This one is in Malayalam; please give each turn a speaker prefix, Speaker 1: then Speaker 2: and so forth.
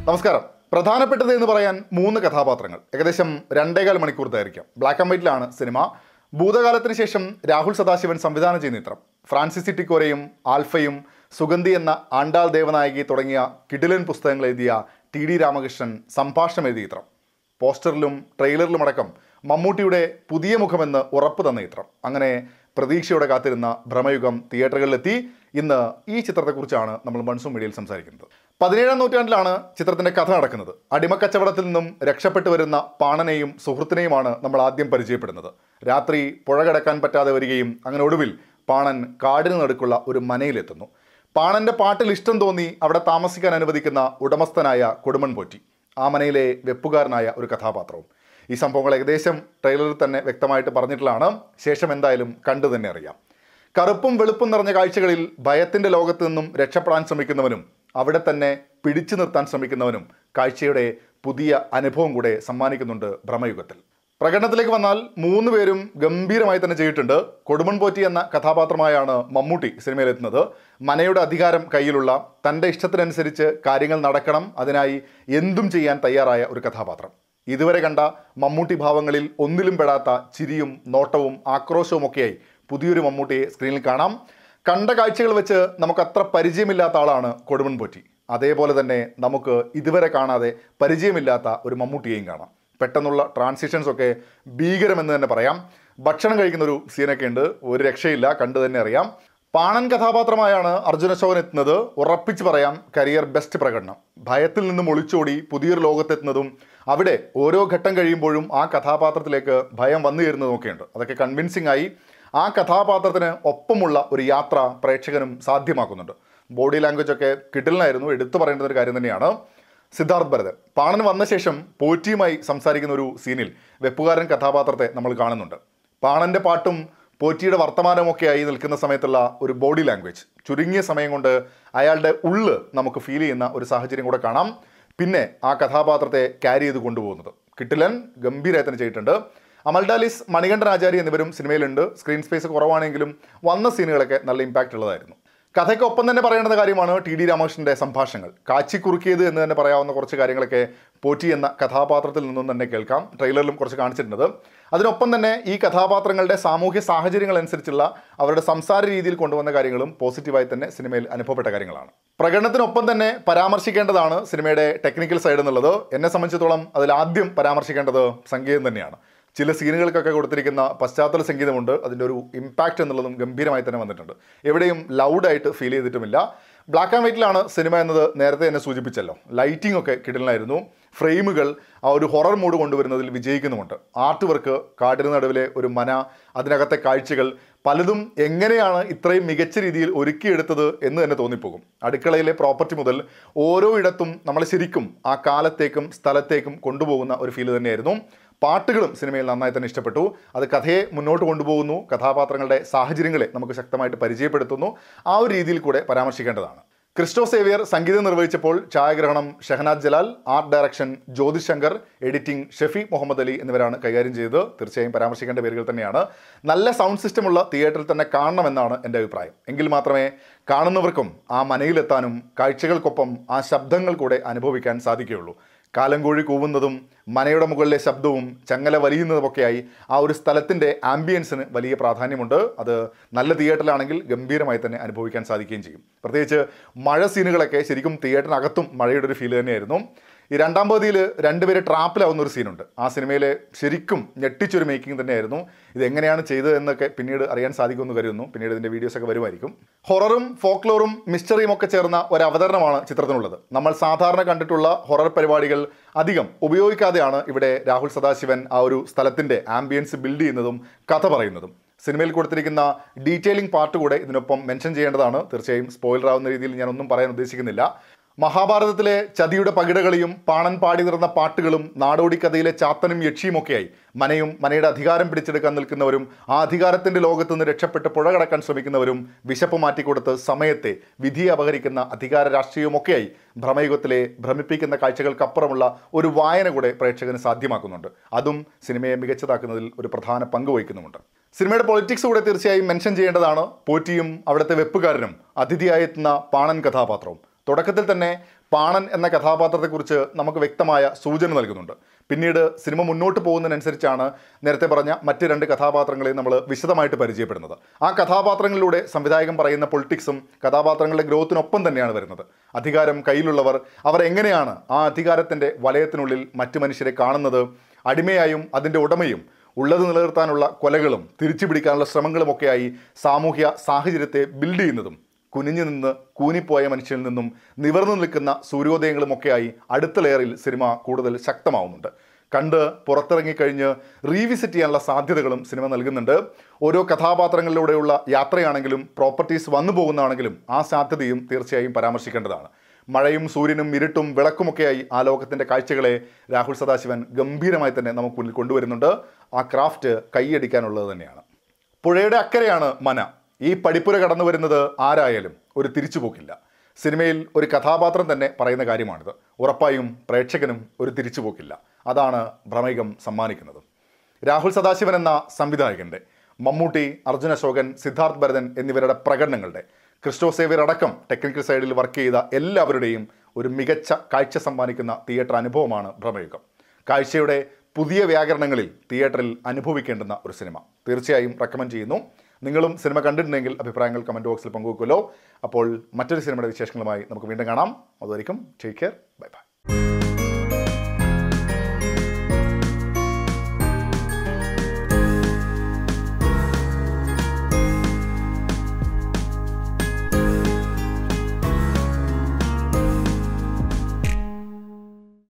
Speaker 1: നമസ്കാരം പ്രധാനപ്പെട്ടത് എന്ന് പറയാൻ മൂന്ന് കഥാപാത്രങ്ങൾ ഏകദേശം രണ്ടേകാൽ മണിക്കൂർ ദൈർഘ്യം ബ്ലാക്ക് ആൻഡ് വൈറ്റിലാണ് സിനിമ ഭൂതകാലത്തിന് ശേഷം രാഹുൽ സദാശിവൻ സംവിധാനം ചെയ്യുന്ന ചിത്രം ഫ്രാൻസിസ് സിറ്റിക്കോരയും ആൽഫയും സുഗന്ധി എന്ന ആണ്ടാൾ ദേവനായകി തുടങ്ങിയ കിടിലൻ പുസ്തകങ്ങൾ എഴുതിയ ടി ഡി രാമകൃഷ്ണൻ സംഭാഷണം എഴുതിയ ചിത്രം പോസ്റ്ററിലും ട്രെയിലറിലുമടക്കം മമ്മൂട്ടിയുടെ പുതിയ മുഖമെന്ന് ഉറപ്പ് തന്ന ചിത്രം അങ്ങനെ പ്രതീക്ഷയോടെ കാത്തിരുന്ന ഭ്രമയുഗം തിയേറ്ററുകളിലെത്തി ഇന്ന് ഈ ചിത്രത്തെക്കുറിച്ചാണ് നമ്മൾ മൺസൂൺ മീഡിയയിൽ സംസാരിക്കുന്നത് പതിനേഴാം നൂറ്റാണ്ടിലാണ് ചിത്രത്തിന്റെ കഥ നടക്കുന്നത് അടിമക്കച്ചവടത്തിൽ നിന്നും രക്ഷപ്പെട്ടു വരുന്ന പാണനെയും സുഹൃത്തിനെയുമാണ് നമ്മൾ ആദ്യം പരിചയപ്പെടുന്നത് രാത്രി പുഴ കടക്കാൻ പറ്റാതെ വരികയും അങ്ങനെ ഒടുവിൽ പാണൻ കാടിന് നടുക്കുള്ള ഒരു മനയിലെത്തുന്നു പാണന്റെ പാട്ടിൽ ഇഷ്ടം തോന്നി അവിടെ താമസിക്കാൻ അനുവദിക്കുന്ന ഉടമസ്ഥനായ കൊടുമൺ പോറ്റി ആ മനയിലെ വെപ്പുകാരനായ ഒരു കഥാപാത്രവും ഈ സംഭവങ്ങൾ ഏകദേശം ട്രെയിലറിൽ തന്നെ വ്യക്തമായിട്ട് പറഞ്ഞിട്ടുള്ളതാണ് ശേഷം എന്തായാലും കണ്ടു തന്നെ അറിയാം കറുപ്പും വെളുപ്പും നിറഞ്ഞ കാഴ്ചകളിൽ ഭയത്തിന്റെ ലോകത്ത് നിന്നും രക്ഷപ്പെടാൻ ശ്രമിക്കുന്നവനും അവിടെ തന്നെ പിടിച്ചു നിർത്താൻ ശ്രമിക്കുന്നവനും കാഴ്ചയുടെ പുതിയ അനുഭവം കൂടെ സമ്മാനിക്കുന്നുണ്ട് ഭ്രമയുഗത്തിൽ പ്രകടനത്തിലേക്ക് വന്നാൽ മൂന്ന് പേരും ഗംഭീരമായി തന്നെ ചെയ്തിട്ടുണ്ട് കൊടുമൺ പോറ്റി എന്ന കഥാപാത്രമായാണ് മമ്മൂട്ടി സിനിമയിലെത്തുന്നത് മനയുടെ അധികാരം കയ്യിലുള്ള തൻ്റെ ഇഷ്ടത്തിനനുസരിച്ച് കാര്യങ്ങൾ നടക്കണം അതിനായി എന്തും ചെയ്യാൻ തയ്യാറായ ഒരു കഥാപാത്രം ഇതുവരെ കണ്ട മമ്മൂട്ടി ഭാവങ്ങളിൽ ഒന്നിലും പെടാത്ത ചിരിയും നോട്ടവും ആക്രോശവും ഒക്കെയായി പുതിയൊരു മമ്മൂട്ടിയെ സ്ക്രീനിൽ കാണാം കണ്ട കാഴ്ചകൾ വെച്ച് നമുക്ക് അത്ര പരിചയമില്ലാത്ത ആളാണ് കൊടുമൺ പോറ്റി അതേപോലെ തന്നെ നമുക്ക് ഇതുവരെ കാണാതെ പരിചയമില്ലാത്ത ഒരു മമ്മൂട്ടിയെയും കാണാം പെട്ടെന്നുള്ള ട്രാൻസിഷൻസ് ഒക്കെ ഭീകരമെന്ന് തന്നെ പറയാം ഭക്ഷണം കഴിക്കുന്ന ഒരു സീനൊക്കെ ഉണ്ട് ഒരു രക്ഷയില്ല കണ്ടു തന്നെ അറിയാം പാണൻ കഥാപാത്രമായാണ് അർജുന അശോകൻ എത്തുന്നത് ഉറപ്പിച്ച് പറയാം കരിയർ ബെസ്റ്റ് പ്രകടനം ഭയത്തിൽ നിന്നും ഒളിച്ചോടി പുതിയൊരു ലോകത്തെത്തുന്നതും അവിടെ ഓരോ ഘട്ടം കഴിയുമ്പോഴും ആ കഥാപാത്രത്തിലേക്ക് ഭയം വന്നു ചേരുന്നതും ഒക്കെയുണ്ട് അതൊക്കെ കൺവിൻസിംഗ് ആയി ആ കഥാപാത്രത്തിന് ഒപ്പമുള്ള ഒരു യാത്ര പ്രേക്ഷകനും സാധ്യമാക്കുന്നുണ്ട് ബോഡി ലാംഗ്വേജ് ഒക്കെ കിട്ടിലിനായിരുന്നു എടുത്തു പറയേണ്ട ഒരു കാര്യം തന്നെയാണ് സിദ്ധാർത്ഥ് ഭരതൻ പാണൻ വന്ന ശേഷം പോറ്റിയുമായി സംസാരിക്കുന്ന ഒരു സീനിൽ വെപ്പുകാരൻ കഥാപാത്രത്തെ നമ്മൾ കാണുന്നുണ്ട് പാണന്റെ പാട്ടും പോറ്റിയുടെ വർത്തമാനമൊക്കെ ആയി നിൽക്കുന്ന സമയത്തുള്ള ഒരു ബോഡി ലാംഗ്വേജ് ചുരുങ്ങിയ സമയം കൊണ്ട് അയാളുടെ ഉള്ള് നമുക്ക് ഫീൽ ചെയ്യുന്ന ഒരു സാഹചര്യം കൂടെ കാണാം പിന്നെ ആ കഥാപാത്രത്തെ ക്യാരി ചെയ്ത് കൊണ്ടുപോകുന്നത് കിട്ടിലൻ ഗംഭീരമായി തന്നെ ചെയ്തിട്ടുണ്ട് അമൽഡാലിസ് മണികണ്ഠൻ ആചാരി എന്നിവരും സിനിമയിലുണ്ട് സ്ക്രീൻ സ്പേസ് കുറവാണെങ്കിലും വന്ന സീനുകളൊക്കെ നല്ല ഇമ്പാക്റ്റ് ഉള്ളതായിരുന്നു കഥയ്ക്കൊപ്പം തന്നെ പറയേണ്ട കാര്യമാണ് ടി ഡി രാമകൃഷ്ണന്റെ സംഭാഷണങ്ങൾ കാച്ചിക്കുറുക്കിയത് എന്ന് തന്നെ പറയാവുന്ന കുറച്ച് കാര്യങ്ങളൊക്കെ പോറ്റി എന്ന കഥാപാത്രത്തിൽ നിന്നും തന്നെ കേൾക്കാം ട്രെയിലറിലും കുറച്ച് കാണിച്ചിട്ടുണ്ട് അതിനൊപ്പം തന്നെ ഈ കഥാപാത്രങ്ങളുടെ സാമൂഹ്യ സാഹചര്യങ്ങൾ അനുസരിച്ചുള്ള അവരുടെ സംസാര രീതിയിൽ കൊണ്ടുവന്ന കാര്യങ്ങളും പോസിറ്റീവായി തന്നെ സിനിമയിൽ അനുഭവപ്പെട്ട കാര്യങ്ങളാണ് പ്രകടനത്തിനൊപ്പം തന്നെ പരാമർശിക്കേണ്ടതാണ് സിനിമയുടെ ടെക്നിക്കൽ സൈഡ് എന്നുള്ളത് എന്നെ സംബന്ധിച്ചിടത്തോളം അതിൽ ആദ്യം പരാമർശിക്കേണ്ടത് സംഗീതം തന്നെയാണ് ചില സീനുകൾക്കൊക്കെ കൊടുത്തിരിക്കുന്ന പശ്ചാത്തല സംഗീതമുണ്ട് അതിൻ്റെ ഒരു ഇമ്പാക്റ്റ് എന്നുള്ളതും ഗംഭീരമായി തന്നെ വന്നിട്ടുണ്ട് എവിടെയും ലൗഡായിട്ട് ഫീൽ ചെയ്തിട്ടുമില്ല ബ്ലാക്ക് ആൻഡ് വൈറ്റിലാണ് സിനിമ എന്നത് നേരത്തെ തന്നെ സൂചിപ്പിച്ചല്ലോ ലൈറ്റിംഗ് ഒക്കെ കിടലായിരുന്നു ഫ്രെയിമുകൾ ആ ഒരു ഹൊറർ മൂഡ് കൊണ്ടുവരുന്നതിൽ വിജയിക്കുന്നുമുണ്ട് ആർട്ട് വർക്ക് കാടിന് നടുവിലെ ഒരു മന അതിനകത്തെ കാഴ്ചകൾ പലതും എങ്ങനെയാണ് ഇത്രയും മികച്ച രീതിയിൽ ഒരുക്കിയെടുത്തത് എന്ന് തന്നെ തോന്നിപ്പോകും അടുക്കളയിലെ പ്രോപ്പർട്ടി മുതൽ ഓരോ ഇടത്തും നമ്മൾ ശരിക്കും ആ കാലത്തേക്കും സ്ഥലത്തേക്കും കൊണ്ടുപോകുന്ന ഒരു ഫീൽ തന്നെയായിരുന്നു പാട്ടുകളും സിനിമയിൽ നന്നായി തന്നെ ഇഷ്ടപ്പെട്ടു അത് കഥയെ മുന്നോട്ട് കൊണ്ടുപോകുന്നു കഥാപാത്രങ്ങളുടെ സാഹചര്യങ്ങളെ നമുക്ക് ശക്തമായിട്ട് പരിചയപ്പെടുത്തുന്നു ആ ഒരു രീതിയിൽ കൂടെ പരാമർശിക്കേണ്ടതാണ് ക്രിസ്റ്റോ സേവിയർ സംഗീതം നിർവഹിച്ചപ്പോൾ ഛായാഗ്രഹണം Shahnad Jalal art direction Jyothi Shankar editing Shefi Muhammad Ali എന്നിവരാണ് കൈകാര്യം ചെയ്തത് തീർച്ചയായും പരാമർശിക്കേണ്ട പേരുകൾ തന്നെയാണ് നല്ല സൗണ്ട് സിസ്റ്റമുള്ള തിയേറ്ററിൽ തന്നെ കാണണമെന്നാണ് എൻ്റെ അഭിപ്രായം എങ്കിൽ മാത്രമേ കാണുന്നവർക്കും ആ മനയിലെത്താനും കാഴ്ചകൾക്കൊപ്പം ആ ശബ്ദങ്ങൾ കൂടെ അനുഭവിക്കാൻ സാധിക്കുകയുള്ളൂ കാലങ്കോഴി കൂവുന്നതും മനയുടെ മുകളിലെ ശബ്ദവും ചങ്ങല വലിയുന്നതുമൊക്കെയായി ആ ഒരു സ്ഥലത്തിൻ്റെ ആംബിയൻസിന് വലിയ പ്രാധാന്യമുണ്ട് അത് നല്ല തിയേറ്ററിലാണെങ്കിൽ ഗംഭീരമായി തന്നെ അനുഭവിക്കാൻ സാധിക്കുകയും ചെയ്യും പ്രത്യേകിച്ച് മഴ സീനുകളൊക്കെ ശരിക്കും തിയേറ്ററിനകത്തും മഴയുടെ ഒരു ഫീൽ തന്നെയായിരുന്നു ഈ രണ്ടാം പകുതിയിൽ രണ്ടുപേരെ ട്രാപ്പിലാവുന്ന ഒരു സീനുണ്ട് ആ സിനിമയിലെ ശരിക്കും ഞെട്ടിച്ചൊരു മേക്കിംഗ് തന്നെയായിരുന്നു ഇത് എങ്ങനെയാണ് ചെയ്തത് എന്നൊക്കെ പിന്നീട് അറിയാൻ സാധിക്കുമെന്ന് കരുതുന്നു പിന്നീട് ഇതിൻ്റെ വീഡിയോസൊക്കെ വരുമായിരിക്കും ഹൊററും ഫോക്ലോറും മിസ്റ്ററിയും ഒക്കെ ചേർന്ന ഒരു അവതരണമാണ് ചിത്രത്തിനുള്ളത് നമ്മൾ സാധാരണ കണ്ടിട്ടുള്ള ഹൊറർ പരിപാടികൾ അധികം ഉപയോഗിക്കാതെയാണ് ഇവിടെ രാഹുൽ സദാശിവൻ ആ ഒരു സ്ഥലത്തിൻ്റെ ആംബിയൻസ് ബിൽഡ് ചെയ്യുന്നതും കഥ പറയുന്നതും സിനിമയിൽ കൊടുത്തിരിക്കുന്ന ഡീറ്റെയിലിംഗ് പാർട്ട് കൂടെ ഇതിനൊപ്പം മെൻഷൻ ചെയ്യേണ്ടതാണ് തീർച്ചയായും സ്പോയിലർ ആവുന്ന രീതിയിൽ ഞാനൊന്നും പറയാൻ ഉദ്ദേശിക്കുന്നില്ല മഹാഭാരതത്തിലെ ചതിയുടെ പകിടകളിയും പാണൻ പാടി നിറന്ന പാട്ടുകളും നാടോടിക്കഥയിലെ ചാത്തനും യക്ഷിയുമൊക്കെയായി മനയും മനയുടെ അധികാരം പിടിച്ചെടുക്കാൻ നിൽക്കുന്നവരും ആ അധികാരത്തിന്റെ ലോകത്ത് നിന്ന് രക്ഷപ്പെട്ട് പുഴ കടക്കാൻ ശ്രമിക്കുന്നവരും വിശപ്പ് മാറ്റിക്കൊടുത്ത് സമയത്തെ വിധിയെ അപഹരിക്കുന്ന അധികാര രാഷ്ട്രീയവുമൊക്കെയായി ഭ്രമയുഗത്തിലെ ഭ്രമിപ്പിക്കുന്ന കാഴ്ചകൾക്കപ്പുറമുള്ള ഒരു വായന കൂടെ പ്രേക്ഷകന് സാധ്യമാക്കുന്നുണ്ട് അതും സിനിമയെ മികച്ചതാക്കുന്നതിൽ ഒരു പ്രധാന പങ്ക് വഹിക്കുന്നുമുണ്ട് സിനിമയുടെ പൊളിറ്റിക്സ് കൂടെ തീർച്ചയായും മെൻഷൻ ചെയ്യേണ്ടതാണ് പോറ്റിയും അവിടുത്തെ വെപ്പുകാരനും അതിഥിയായി എത്തുന്ന പാണൻ കഥാപാത്രവും തുടക്കത്തിൽ തന്നെ പാണൻ എന്ന കഥാപാത്രത്തെക്കുറിച്ച് നമുക്ക് വ്യക്തമായ സൂചന നൽകുന്നുണ്ട് പിന്നീട് സിനിമ മുന്നോട്ട് പോകുന്നതിനനുസരിച്ചാണ് നേരത്തെ പറഞ്ഞ മറ്റ് രണ്ട് കഥാപാത്രങ്ങളെ നമ്മൾ വിശദമായിട്ട് പരിചയപ്പെടുന്നത് ആ കഥാപാത്രങ്ങളിലൂടെ സംവിധായകൻ പറയുന്ന പൊളിറ്റിക്സും കഥാപാത്രങ്ങളുടെ ഗ്രോത്തിനൊപ്പം തന്നെയാണ് വരുന്നത് അധികാരം കയ്യിലുള്ളവർ അവർ എങ്ങനെയാണ് ആ അധികാരത്തിൻ്റെ വലയത്തിനുള്ളിൽ മറ്റു മനുഷ്യരെ കാണുന്നത് അടിമയായും അതിൻ്റെ ഉടമയും ഉള്ളത് നിലനിർത്താനുള്ള കൊലകളും തിരിച്ചു പിടിക്കാനുള്ള ശ്രമങ്ങളുമൊക്കെയായി സാമൂഹ്യ സാഹചര്യത്തെ ബിൽഡ് ചെയ്യുന്നതും കുനിഞ്ഞു നിന്ന് കൂനിപ്പോയ മനുഷ്യരിൽ നിന്നും നിവർന്നു നിൽക്കുന്ന സൂര്യോദയങ്ങളുമൊക്കെയായി അടുത്ത ലെയറിൽ സിനിമ കൂടുതൽ ശക്തമാവുന്നുണ്ട് കണ്ട് പുറത്തിറങ്ങിക്കഴിഞ്ഞ് റീവിസിറ്റ് ചെയ്യാനുള്ള സാധ്യതകളും സിനിമ നൽകുന്നുണ്ട് ഓരോ കഥാപാത്രങ്ങളിലൂടെയുള്ള യാത്രയാണെങ്കിലും പ്രോപ്പർട്ടീസ് വന്നു പോകുന്നതാണെങ്കിലും ആ സാധ്യതയും തീർച്ചയായും പരാമർശിക്കേണ്ടതാണ് മഴയും സൂര്യനും ഇരുട്ടും വിളക്കുമൊക്കെയായി ആ ലോകത്തിൻ്റെ കാഴ്ചകളെ രാഹുൽ സദാശിവൻ ഗംഭീരമായി തന്നെ നമുക്ക് മുന്നിൽ കൊണ്ടുവരുന്നുണ്ട് ആ ക്രാഫ്റ്റ് കൈയടിക്കാനുള്ളത് തന്നെയാണ് പുഴയുടെ അക്കരെയാണ് മന ഈ പടിപ്പുര കടന്നു വരുന്നത് ആരായാലും ഒരു തിരിച്ചുപോക്കില്ല സിനിമയിൽ ഒരു കഥാപാത്രം തന്നെ പറയുന്ന കാര്യമാണിത് ഉറപ്പായും പ്രേക്ഷകനും ഒരു തിരിച്ചുപോക്കില്ല അതാണ് ഭ്രമൈകം സമ്മാനിക്കുന്നത് രാഹുൽ സദാശിവൻ എന്ന സംവിധായകൻ്റെ മമ്മൂട്ടി അർജുന അശോകൻ സിദ്ധാർത്ഥ് ഭരതൻ എന്നിവരുടെ പ്രകടനങ്ങളുടെ ക്രിസ്റ്റോ സേവിയർ അടക്കം ടെക്നിക്കൽ സൈഡിൽ വർക്ക് ചെയ്ത എല്ലാവരുടെയും ഒരു മികച്ച കാഴ്ച സമ്മാനിക്കുന്ന തിയേറ്റർ അനുഭവമാണ് ഭ്രമയുഗം കാഴ്ചയുടെ പുതിയ വ്യാകരണങ്ങളിൽ തിയേറ്ററിൽ അനുഭവിക്കേണ്ടുന്ന ഒരു സിനിമ തീർച്ചയായും റെക്കമെൻഡ് ചെയ്യുന്നു നിങ്ങളും സിനിമ കണ്ടിട്ടുണ്ടെങ്കിൽ അഭിപ്രായങ്ങൾ കമൻറ്റ് ബോക്സിൽ പങ്കുവെക്കുമല്ലോ അപ്പോൾ മറ്റൊരു സിനിമയുടെ വിശേഷങ്ങളുമായി നമുക്ക് വീണ്ടും കാണാം അതുവരെയും ടേക്ക് കെയർ ബൈ ബൈ